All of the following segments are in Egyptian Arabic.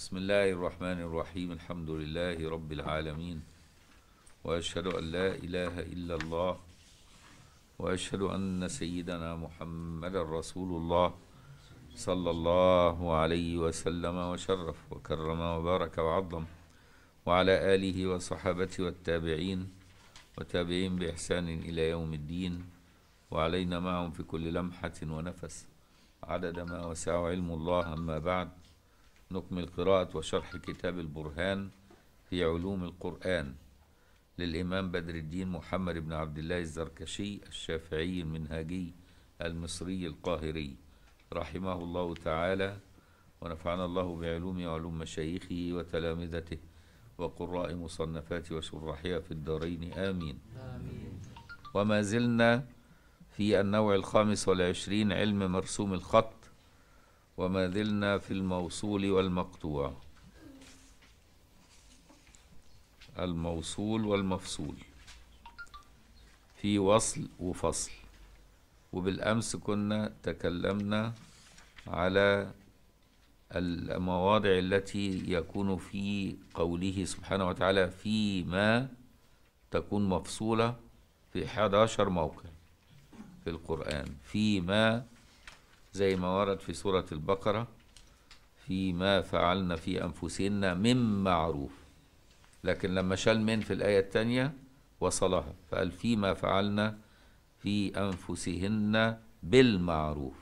بسم الله الرحمن الرحيم الحمد لله رب العالمين وأشهد أن لا إله إلا الله وأشهد أن سيدنا محمد رسول الله صلى الله عليه وسلم وشرف وكرم وبارك وعظم وعلى آله وصحابته والتابعين وتابعين بإحسان إلى يوم الدين وعلينا معهم في كل لمحة ونفس عدد ما وسع علم الله أما بعد نكمل قراءة وشرح كتاب البرهان في علوم القرآن للإمام بدر الدين محمد بن عبد الله الزركشي الشافعي المنهاجي المصري القاهري رحمه الله تعالى ونفعنا الله بعلوم وعلوم مشايخه وتلامذته وقراء مصنفاته وشرحها في الدارين آمين آمين وما زلنا في النوع الخامس والعشرين علم مرسوم الخط وما زلنا في الموصول والمقطوع الموصول والمفصول في وصل وفصل وبالأمس كنا تكلمنا على المواضع التي يكون في قوله سبحانه وتعالى فيما تكون مفصولة في 11 موقع في القرآن فيما زي ما ورد في سورة البقرة فيما فعلنا في أنفسنا من معروف لكن لما شال من في الآية الثانية وصلها فقال فيما فعلنا في أنفسهن بالمعروف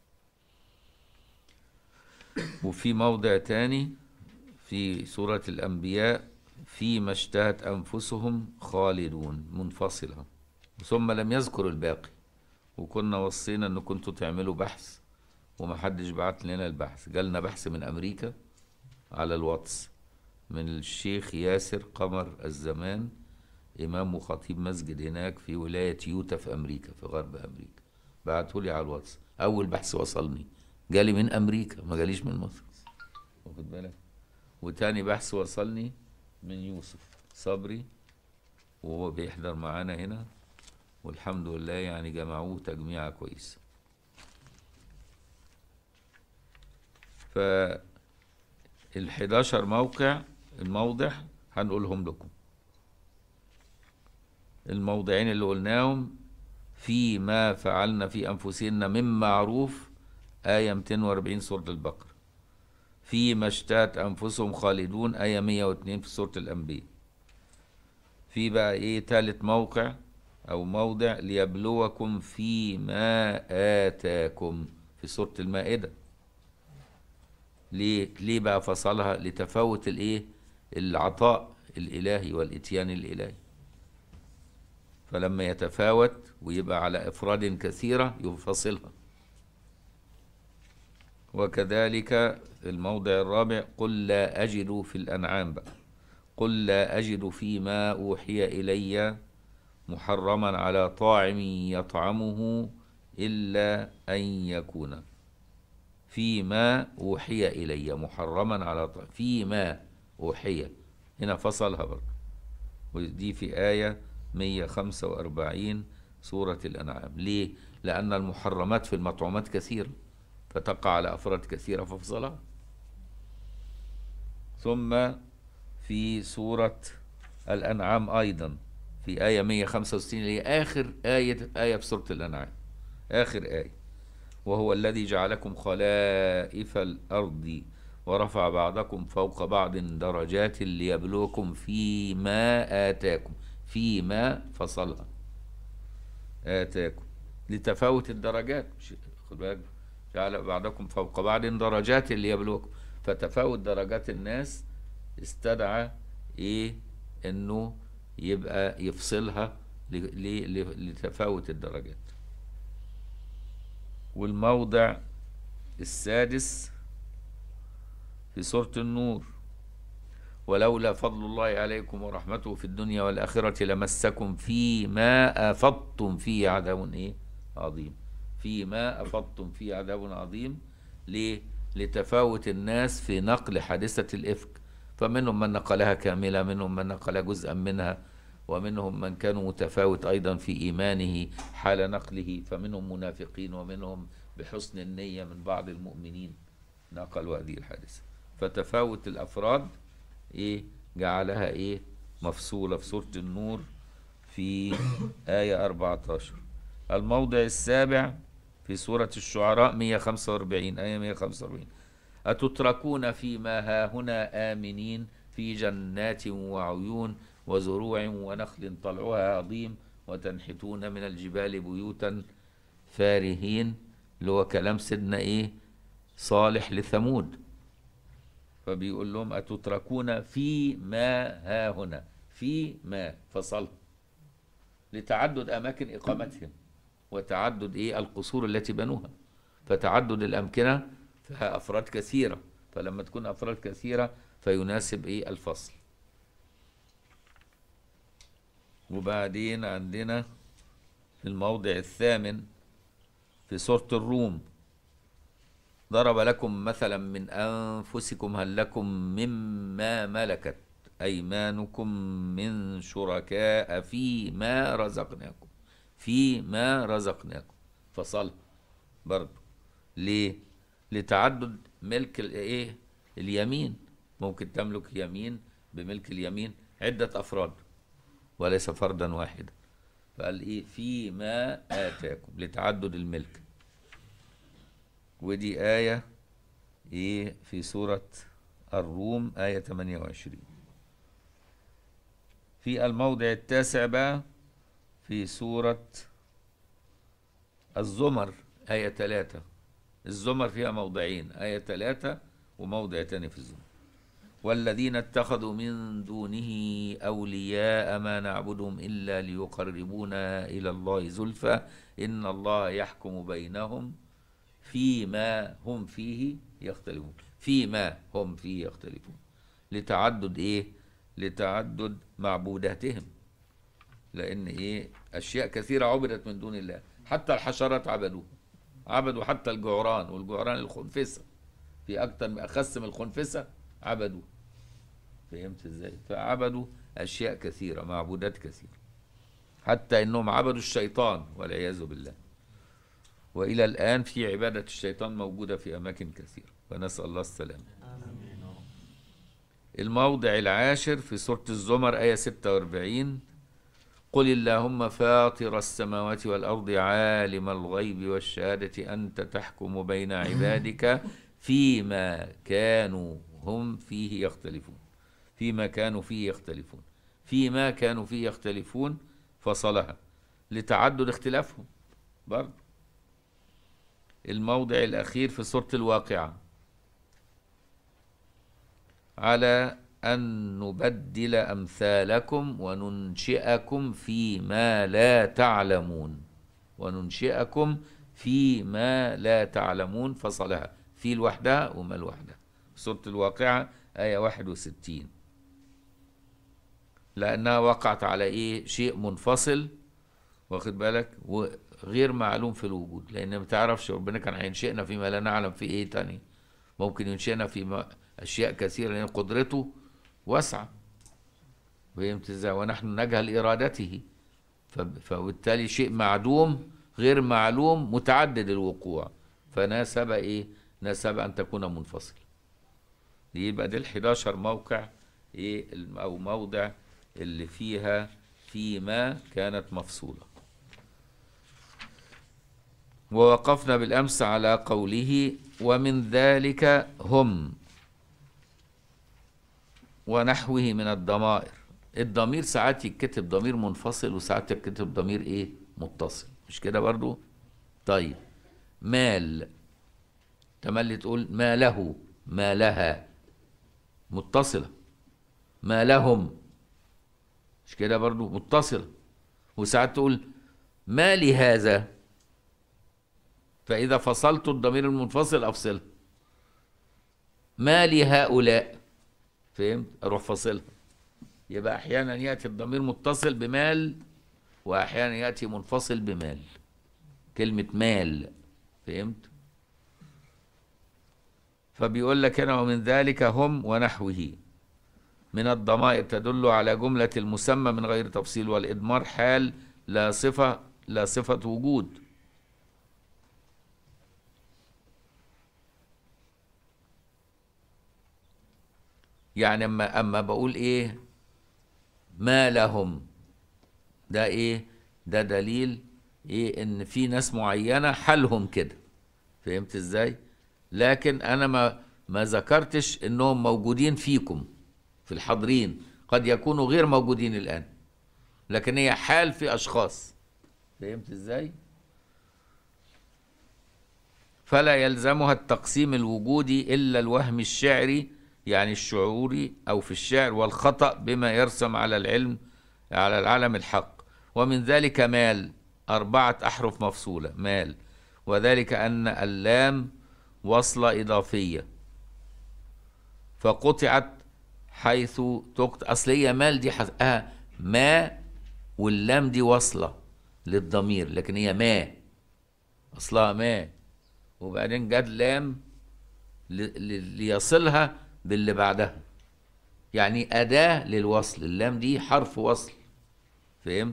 وفي موضع تاني في سورة الأنبياء فيما اشتهت أنفسهم خالدون منفصلة ثم لم يذكر الباقي وكنا وصينا ان كنتوا تعملوا بحث ومحدش بعت لنا البحث جالنا بحث من امريكا على الواتس من الشيخ ياسر قمر الزمان امام وخطيب مسجد هناك في ولاية يوتا في امريكا في غرب امريكا بعته لي على الواتس اول بحث وصلني جالي من امريكا ما جاليش من مصر واخد بالك وتاني بحث وصلني من يوسف صبري وهو بيحضر معانا هنا والحمد لله يعني جمعوه تجميعة كويسة ف الحداشر موقع الموضع هنقولهم لكم الموضعين اللي قلناهم في ما فعلنا في أنفسنا من معروف آية 240 سورة البقرة في ما اشتهت أنفسهم خالدون آية 102 في سورة الأنبياء في بقى إيه تالت موقع أو موضع ليبلوكم فيما آتاكم في سورة المائدة ليه ليه بقى فصلها لتفاوت الايه العطاء الإلهي والإتيان الإلهي فلما يتفاوت ويبقى على أفراد كثيرة يفصلها وكذلك الموضع الرابع قل لا أجد في الأنعام بقى قل لا أجد فيما أوحي إلي محرما على طاعم يطعمه إلا أن يكون فيما أوحي إلي محرما على طاعم فيما أوحي هنا فصلها برضه ودي في آية 145 سورة الأنعام ليه؟ لأن المحرمات في المطعومات كثيرة فتقع على أفراد كثيرة ففصلها ثم في سورة الأنعام أيضا في آية 165 اللي هي آخر آية آية في سورة الأنعام آخر آية وهو الذي جعلكم خلائف الأرض ورفع بعضكم فوق بعض درجات ليبلوكم فيما آتاكم فيما فصلها آتاكم لتفاوت الدرجات خد بالك جعل بعضكم فوق بعض درجات ليبلوكم فتفاوت درجات الناس استدعى ايه انه يبقى يفصلها لتفاوت الدرجات والموضع السادس في سورة النور ولولا فضل الله عليكم ورحمته في الدنيا والآخرة لمسكم فيما أفضتم فيه عذاب إيه؟ عظيم فيما أفضتم فيه عذاب عظيم ليه؟ لتفاوت الناس في نقل حادثة الإفك فمنهم من نقلها كاملة منهم من نقل جزءا منها ومنهم من كانوا متفاوت أيضا في إيمانه حال نقله فمنهم منافقين ومنهم بحسن النية من بعض المؤمنين نقلوا هذه الحادثة فتفاوت الافراد ايه جعلها ايه مفصولة في سورة النور في آية 14 الموضع السابع في سورة الشعراء 145 آية 145 أتتركون فيما هاهنا آمنين في جنات وعيون وزروع ونخل طلعها عظيم وتنحتون من الجبال بيوتا فارهين اللي هو كلام سيدنا ايه صالح لثمود فبيقول لهم أتتركون في ما ها هنا في ما فصل لتعدد أماكن إقامتهم وتعدد إيه القصور التي بنوها فتعدد الأمكنة فيها أفراد كثيرة فلما تكون أفراد كثيرة فيناسب إيه الفصل وبعدين عندنا في الموضع الثامن في سورة الروم ضرب لكم مثلا من أنفسكم هل لكم مما ملكت أيمانكم من شركاء فيما رزقناكم فيما رزقناكم فصل برضو ليه لتعدد ملك الايه اليمين ممكن تملك يمين بملك اليمين عدة أفراد وليس فردا واحدا فقال ايه فيما آتاكم لتعدد الملك ودي آية إيه في سورة الروم آية 28 في الموضع التاسع بقى في سورة الزمر آية 3 الزمر فيها موضعين آية 3 وموضع تاني في الزمر والذين اتخذوا من دونه أولياء ما نعبدهم إلا ليقربونا إلى الله زلفى إن الله يحكم بينهم فيما هم فيه يختلفون فيما هم فيه يختلفون لتعدد ايه لتعدد معبوداتهم لان ايه اشياء كثيره عبدت من دون الله حتى الحشرات عبدوها عبدوا حتى الجعران والجعران الخنفسه في اكتر من اخس من الخنفسه عبدوا فهمت ازاي فعبدوا اشياء كثيره معبودات كثيره حتى انهم عبدوا الشيطان والعياذ بالله والى الان في عباده الشيطان موجوده في اماكن كثيره ونسال الله السلامه الموضع العاشر في سوره الزمر ايه 46 قل اللهم فاطر السماوات والارض عالم الغيب والشهاده انت تحكم بين عبادك فيما كانوا هم فيه يختلفون فيما كانوا فيه يختلفون فيما كانوا فيه يختلفون فصلها لتعدد اختلافهم برضه الموضع الأخير في سورة الواقعة على أن نبدل أمثالكم وننشئكم فيما لا تعلمون وننشئكم فيما لا تعلمون فصلها في لوحدها وما لوحدها سورة الواقعة آية 61 لأنها وقعت على إيه شيء منفصل واخد بالك وغير معلوم في الوجود لأن ما تعرفش ربنا كان هينشئنا فيما لا نعلم في إيه تاني ممكن ينشئنا في أشياء كثيرة لأن قدرته واسعة فهمت ازاي ونحن نجهل إرادته فبالتالي شيء معدوم غير معلوم متعدد الوقوع فناسب إيه ناسب أن تكون منفصل يبقى دي ال 11 موقع ايه او موضع اللي فيها فيما كانت مفصوله ووقفنا بالامس على قوله ومن ذلك هم ونحوه من الضمائر الضمير ساعات يتكتب ضمير منفصل وساعات يتكتب ضمير ايه متصل مش كده برضو طيب مال تملي تقول ما له ما لها متصلة ما لهم مش كده برضو متصلة وساعات تقول ما لهذا فإذا فصلت الضمير المنفصل أفصله ما لهؤلاء فهمت أروح فاصلها يبقى أحيانا يأتي الضمير متصل بمال وأحيانا يأتي منفصل بمال كلمة مال فهمت فبيقول لك هنا ومن ذلك هم ونحوه من الضمائر تدل على جملة المسمى من غير تفصيل والإضمار حال لا صفة لا صفة وجود يعني اما اما بقول ايه ما لهم ده ايه ده دليل ايه ان في ناس معينه حالهم كده فهمت ازاي لكن انا ما ما ذكرتش انهم موجودين فيكم في الحاضرين قد يكونوا غير موجودين الان لكن هي حال في اشخاص فهمت ازاي فلا يلزمها التقسيم الوجودي الا الوهم الشعري يعني الشعوري او في الشعر والخطا بما يرسم على العلم على العالم الحق ومن ذلك مال اربعه احرف مفصوله مال وذلك ان اللام وصله اضافيه فقطعت حيث تقط اصل هي مال دي حس... آه ما واللام دي واصله للضمير لكن هي ما اصلها ما وبعدين جت لام ل... ل... ليصلها باللي بعدها يعني أداة للوصل اللام دي حرف وصل فهمت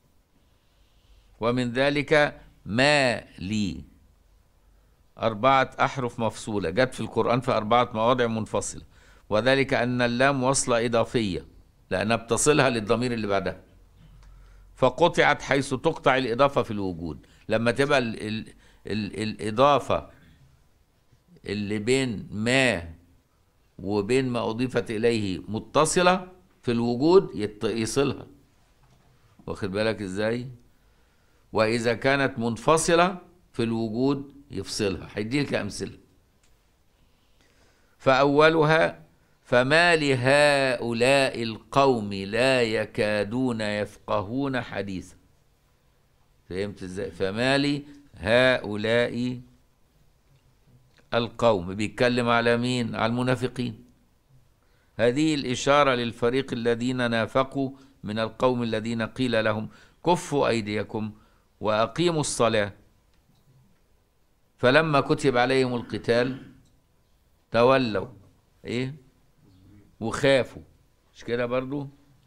ومن ذلك ما لي أربعة أحرف مفصولة جت في القرآن في أربعة مواضع منفصلة وذلك أن اللام وصلة إضافية لأنها بتصلها للضمير اللي بعدها فقطعت حيث تقطع الإضافة في الوجود لما تبقى ال ال ال الإضافة اللي بين ما وبين ما أضيفت إليه متصلة في الوجود يت- يصلها واخد بالك إزاي وإذا كانت منفصلة في الوجود يفصلها هيديلك أمثلة فأولها فما لهؤلاء القوم لا يكادون يفقهون حديثا فهمت ازاي فما لهؤلاء القوم بيتكلم على مين على المنافقين هذه الإشارة للفريق الذين نافقوا من القوم الذين قيل لهم كفوا أيديكم وأقيموا الصلاة فلما كتب عليهم القتال تولوا إيه وخافوا مش كده برضو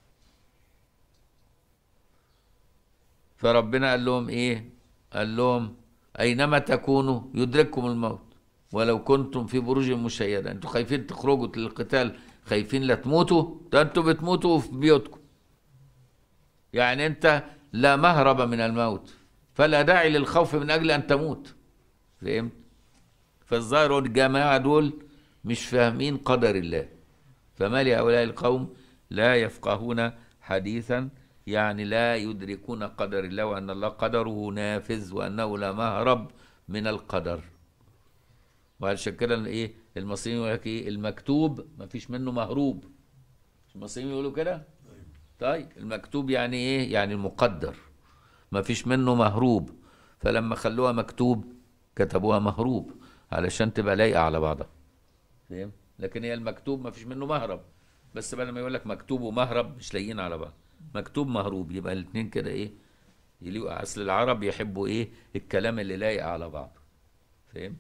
فربنا قال لهم إيه قال لهم أينما تكونوا يدرككم الموت ولو كنتم في بروج مشيدة انتوا خايفين تخرجوا للقتال خايفين لا تموتوا ده انتوا بتموتوا في بيوتكم يعني انت لا مهرب من الموت فلا داعي للخوف من اجل ان تموت فهمت فالظاهر الجماعة دول مش فاهمين قدر الله فما لهؤلاء القوم لا يفقهون حديثا يعني لا يدركون قدر الله وأن الله قدره نافذ وأنه لا مهرب من القدر وعشان كده ايه المصريين يقول لك ايه المكتوب ما فيش منه مهروب مش المصريين يقولوا كده طيب المكتوب يعني ايه يعني المقدر ما فيش منه مهروب فلما خلوها مكتوب كتبوها مهروب علشان تبقى لايقه على بعضها فاهم لكن هي المكتوب ما فيش منه مهرب بس بدل ما يقول لك مكتوب ومهرب مش لايقين على بعض مكتوب مهروب يبقى الاثنين كده ايه يليقوا اصل العرب يحبوا ايه الكلام اللي لايق على بعضه فاهم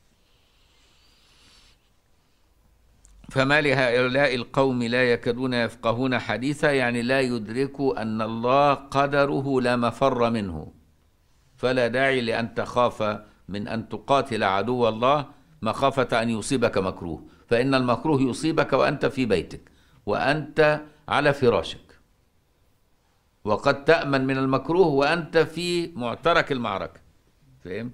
فما لهؤلاء القوم لا يكادون يفقهون حديثا يعني لا يدركوا أن الله قدره لا مفر منه فلا داعي لأن تخاف من أن تقاتل عدو الله مخافة أن يصيبك مكروه فإن المكروه يصيبك وأنت في بيتك وأنت على فراشك وقد تأمن من المكروه وأنت في معترك المعركة فهمت؟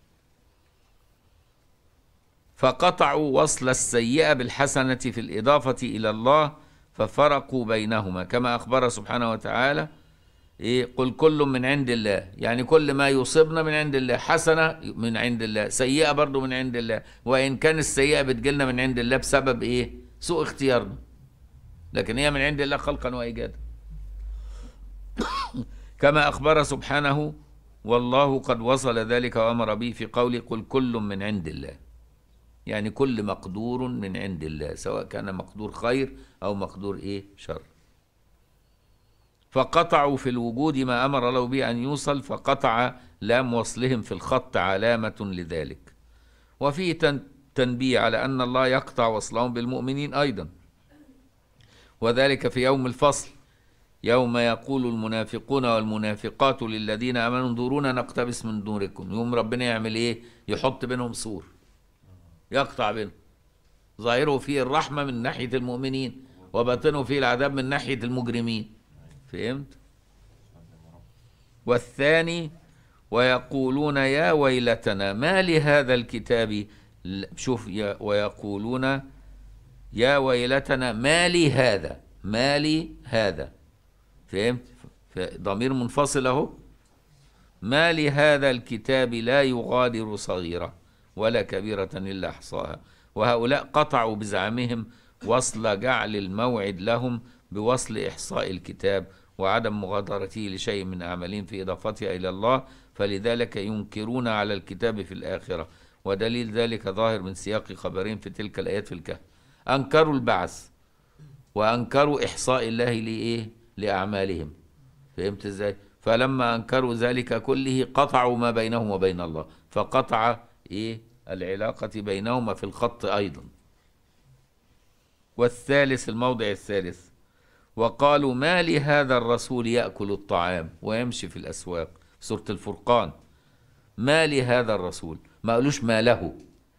فقطعوا وصل السيئة بالحسنة في الإضافة إلى الله ففرقوا بينهما كما أخبر سبحانه وتعالى إيه قل كل من عند الله يعني كل ما يصيبنا من عند الله حسنة من عند الله سيئة برضو من عند الله وإن كان السيئة بتجيلنا من عند الله بسبب إيه سوء اختيارنا لكن هي من عند الله خلقا وإيجادا كما أخبر سبحانه والله قد وصل ذلك وأمر به في قوله قل كل من عند الله يعني كل مقدور من عند الله سواء كان مقدور خير أو مقدور إيه شر فقطعوا في الوجود ما أمر له به أن يوصل فقطع لام وصلهم في الخط علامة لذلك وفيه تن- تنبيه على أن الله يقطع وصلهم بالمؤمنين أيضا وذلك في يوم الفصل يوم يقول المنافقون والمنافقات للذين آمنوا انظرونا نقتبس من نوركم يوم ربنا يعمل إيه يحط بينهم سور يقطع بينهم ظاهره فيه الرحمة من ناحية المؤمنين وباطنه فيه العذاب من ناحية المجرمين فهمت والثاني ويقولون يا ويلتنا ما لهذا الكتاب ل- شوف يا ويقولون يا ويلتنا ما لي هذا ما لي هذا فهمت ف- ضمير منفصل اهو ما لهذا الكتاب لا يغادر صغيرة ولا كبيرة إلا أحصاها وهؤلاء قطعوا بزعمهم وصل جعل الموعد لهم بوصل إحصاء الكتاب وعدم مغادرته لشيء من أعمالهم في إضافتها إلى الله فلذلك ينكرون على الكتاب في الآخرة ودليل ذلك ظاهر من سياق خبرهم في تلك الآيات في الكهف أنكروا البعث وأنكروا إحصاء الله لإيه لأعمالهم فهمت ازاي فلما انكروا ذلك كله قطعوا ما بينهم وبين الله فقطع ايه العلاقة بينهما في الخط ايضا والثالث الموضع الثالث وقالوا ما لهذا الرسول يأكل الطعام ويمشي في الأسواق سورة الفرقان ما لهذا الرسول ما قالوش ما له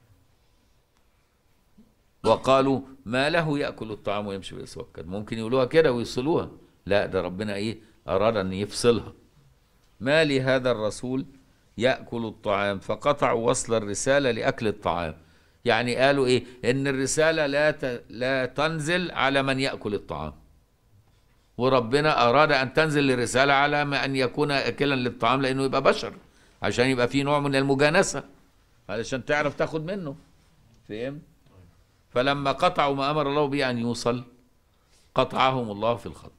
وقالوا ما له يأكل الطعام ويمشي في الأسواق كان ممكن يقولوها كده ويصلوها لا ده ربنا إيه أراد أن يفصلها ما لهذا الرسول يأكل الطعام فقطعوا وصل الرسالة لأكل الطعام يعني قالوا إيه إن الرسالة لا ت... لا تنزل على من يأكل الطعام وربنا أراد أن تنزل الرسالة على ما أن يكون أكلا للطعام لأنه يبقى بشر عشان يبقى فيه نوع من المجانسة علشان تعرف تاخد منه فهمت فلما قطعوا ما أمر الله به أن يوصل قطعهم الله في الخط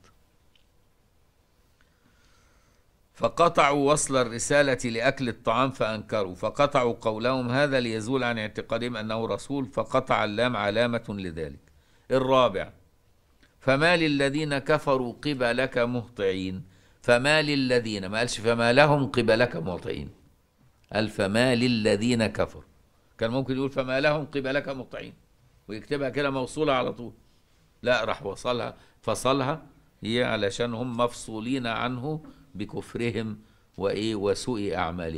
فقطعوا وصل الرسالة لأكل الطعام فأنكروا فقطعوا قولهم هذا ليزول عن اعتقادهم أنه رسول فقطع اللام علامة لذلك الرابع فما للذين كفروا قبلك مهطعين فما للذين ما قالش فما لهم قبلك مهطعين قال فما للذين كفروا كان ممكن يقول فما لهم قبلك مهطعين ويكتبها كده موصولة على طول لا راح وصلها فصلها هي علشان هم مفصولين عنه بكفرهم وايه وسوء اعمالهم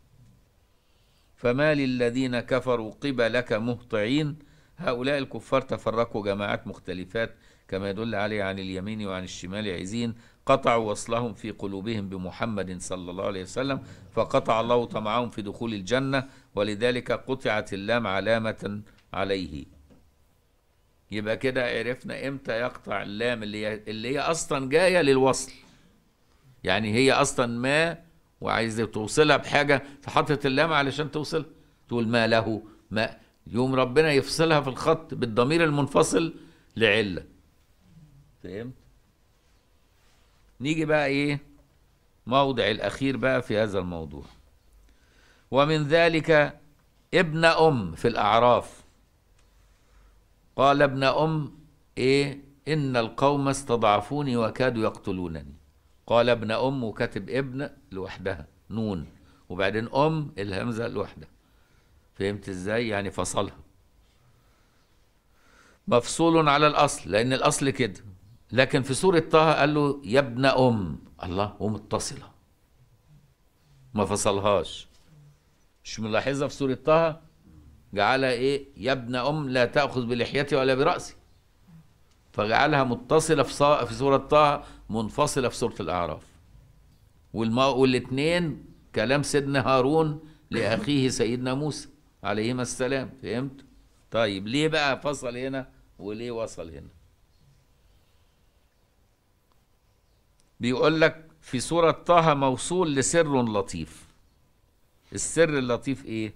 فما للذين كفروا قبلك مهطعين هؤلاء الكفار تفرقوا جماعات مختلفات كما يدل عليه عن اليمين وعن الشمال عزين قطعوا وصلهم في قلوبهم بمحمد صلى الله عليه وسلم فقطع الله طمعهم في دخول الجنة ولذلك قطعت اللام علامة عليه يبقى كده عرفنا امتى يقطع اللام اللي هي اللي هي اصلا جايه للوصل يعني هي اصلا ما وعايز توصلها بحاجه فحطت اللام علشان توصل تقول ما له ما يوم ربنا يفصلها في الخط بالضمير المنفصل لعله فهمت نيجي بقى ايه موضع الاخير بقى في هذا الموضوع ومن ذلك ابن ام في الاعراف قال ابن ام ايه ان القوم استضعفوني وكادوا يقتلونني قال ابن ام وكاتب ابن لوحدها نون وبعدين ام الهمزه لوحدها فهمت ازاي يعني فصلها مفصول على الاصل لان الاصل كده لكن في سوره طه قال له يا ابن ام الله ومتصله ما فصلهاش مش ملاحظها في سوره طه جعلها ايه يا ابن ام لا تاخذ بلحيتي ولا براسي فجعلها متصله في صا... في سوره طه منفصله في سوره الاعراف والما... والاثنين كلام سيدنا هارون لاخيه سيدنا موسى عليهما السلام فهمت طيب ليه بقى فصل هنا وليه وصل هنا بيقول لك في سورة طه موصول لسر لطيف السر اللطيف ايه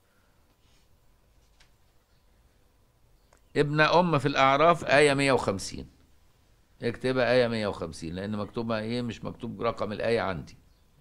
ابن أم في الأعراف آية 150 اكتبها آية 150 لأن مكتوبة إيه مش مكتوب رقم الآية عندي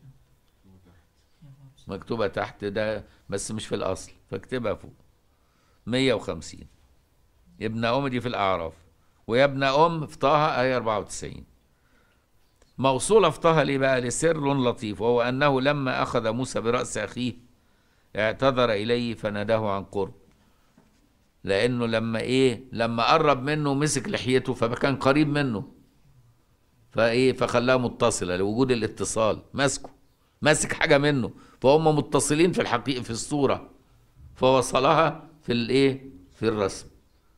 مكتوبة تحت ده بس مش في الأصل فاكتبها فوق 150 ابن أم دي في الأعراف ويا ابن أم في طه آية 94 موصولة في طه ليه بقى لسر لطيف وهو أنه لما أخذ موسى برأس أخيه اعتذر إليه فناداه عن قرب لانه لما ايه لما قرب منه مسك لحيته فكان قريب منه فايه فخلاها متصله لوجود الاتصال ماسكه ماسك حاجه منه فهم متصلين في الحقيقه في الصوره فوصلها في الايه في الرسم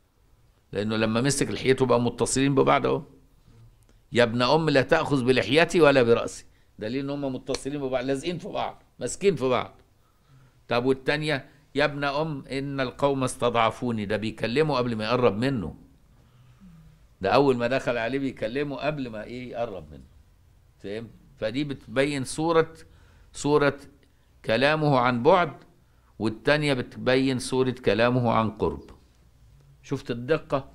لانه لما مسك لحيته بقى متصلين ببعض اهو يا ابن ام لا تاخذ بلحيتي ولا براسي دليل ان هم متصلين ببعض لازقين في بعض ماسكين في بعض طب والتانية يا ابن ام ان القوم استضعفوني ده بيكلمه قبل ما يقرب منه ده اول ما دخل عليه بيكلمه قبل ما ايه يقرب منه فاهم فدي بتبين صورة صورة كلامه عن بعد والتانية بتبين صورة كلامه عن قرب شفت الدقة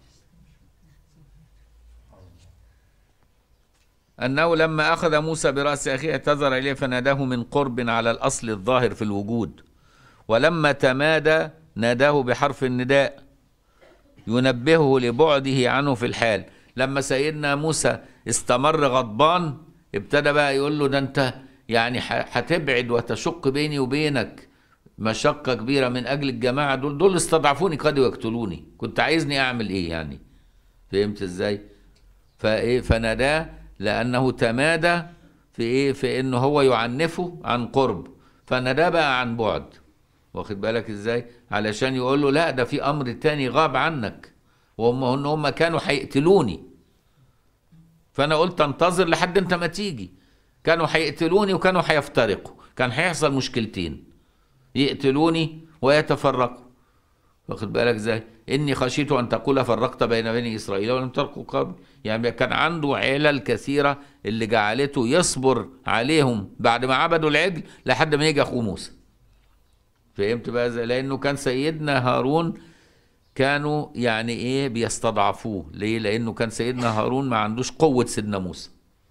أنه لما أخذ موسى برأس أخيه اعتذر إليه فناداه من قرب على الأصل الظاهر في الوجود ولما تمادى ناداه بحرف النداء ينبهه لبعده عنه في الحال لما سيدنا موسى استمر غضبان ابتدى بقى يقول له ده انت يعني ح- هتبعد وتشق بيني وبينك مشقة كبيرة من أجل الجماعة دول دول استضعفوني قد يقتلوني كنت عايزني أعمل إيه يعني فهمت إزاي فإيه فناداه لأنه تمادى في إيه في إنه هو يعنفه عن قرب فناداه بقى عن بعد واخد بالك إزاي علشان يقول له لا ده في أمر تاني غاب عنك وهم ان هم كانوا هيقتلوني فانا قلت انتظر لحد انت ما تيجي كانوا هيقتلوني وكانوا هيفترقوا كان هيحصل مشكلتين يقتلوني ويتفرقوا واخد بالك ازاي اني خشيت ان تقول فرقت بين بني اسرائيل ولم ترقوا قبل يعني كان عنده علل كثيره اللي جعلته يصبر عليهم بعد ما عبدوا العجل لحد ما يجي اخوه موسى فهمت بقى ازاي لانه كان سيدنا هارون كانوا يعني ايه بيستضعفوه ليه لانه كان سيدنا هارون ما عندوش قوه سيدنا موسى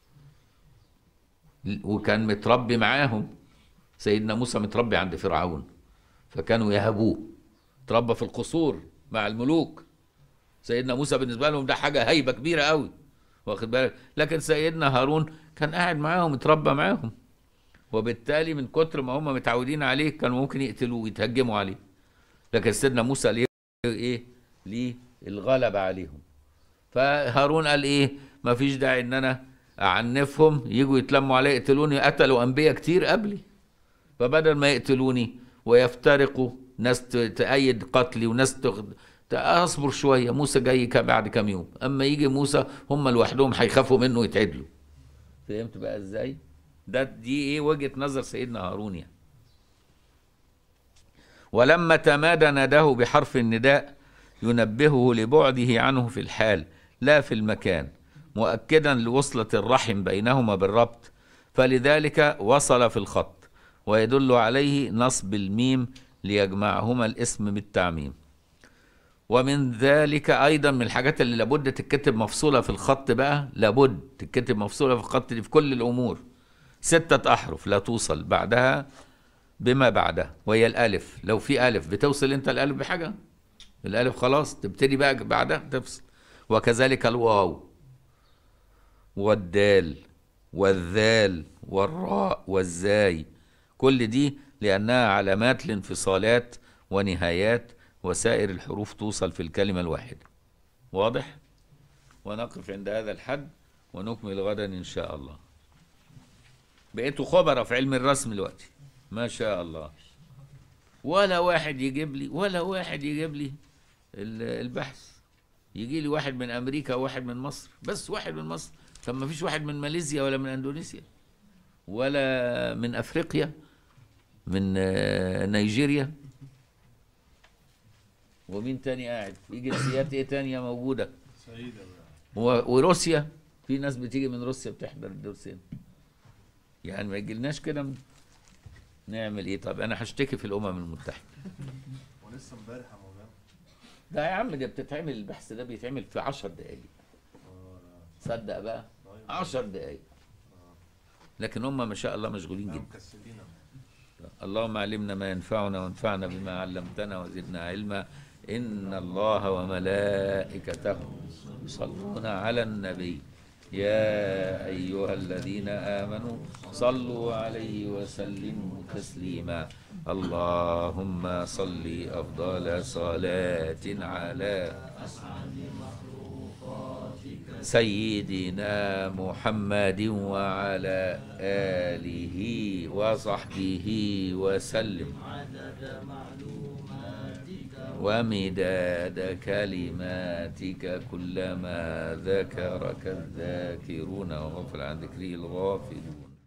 وكان متربي معاهم سيدنا موسى متربي عند فرعون فكانوا يهبوه تربى في القصور مع الملوك سيدنا موسى بالنسبه لهم ده حاجه هيبه كبيره قوي واخد بالك لكن سيدنا هارون كان قاعد معاهم اتربى معاهم وبالتالي من كتر ما هم متعودين عليه كانوا ممكن يقتلوه ويتهجموا عليه لكن سيدنا موسى ليه ايه ليه الغلبة عليهم فهارون قال ايه ما فيش داعي ان انا اعنفهم يجوا يتلموا علي يقتلوني قتلوا انبياء كتير قبلي فبدل ما يقتلوني ويفترقوا ناس ت- تأيد قتلي وناس تخ... ت- اصبر شويه موسى جاي ك- بعد كام يوم اما يجي موسى هم لوحدهم هيخافوا منه يتعدلوا فهمت بقى ازاي ده دي ايه وجهه نظر سيدنا هارون يعني ولما تمادى ناداه بحرف النداء ينبهه لبعده عنه في الحال لا في المكان مؤكدا لوصلة الرحم بينهما بالربط فلذلك وصل في الخط ويدل عليه نصب الميم ليجمعهما الاسم بالتعميم ومن ذلك ايضا من الحاجات اللي لابد تتكتب مفصوله في الخط بقى لابد تتكتب مفصوله في الخط دي في كل الامور سته احرف لا توصل بعدها بما بعدها وهي الالف لو في الف بتوصل انت الالف بحاجه الالف خلاص تبتدي بقى بعدها تفصل وكذلك الواو والدال والذال والراء والزاي كل دي لانها علامات لانفصالات ونهايات وسائر الحروف توصل في الكلمه الواحده واضح ونقف عند هذا الحد ونكمل غدا ان شاء الله بقيتوا خبراء في علم الرسم دلوقتي ما شاء الله ولا واحد يجيب لي ولا واحد يجيب لي ال- البحث يجي لي واحد من امريكا وواحد من مصر بس واحد من مصر طب ما فيش واحد من ماليزيا ولا من اندونيسيا ولا من افريقيا من آه، نيجيريا ومين تاني قاعد في جنسيات ايه تانية موجودة سعيدة بقى و- وروسيا في ناس بتيجي من روسيا بتحضر الدرسين يعني ما يجيلناش كده من- نعمل ايه طب انا هشتكي في الامم المتحده ولسه امبارح يا مولانا ده يا عم ده بتتعمل البحث ده بيتعمل في 10 دقايق صدق بقى 10 دقايق لكن هم ما شاء الله مشغولين لا جدا مكسلين اللهم علمنا ما ينفعنا وانفعنا بما علمتنا وزدنا علما إن الله وملائكته يصلون على النبي يا أيها الذين آمنوا صلوا عليه وسلموا تسليما اللهم صل أفضل صلاة على سيدنا محمد وعلى آله وصحبه وسلم ومداد كلماتك كلما ذكرك الذاكرون وغفل عن ذكره الغافلون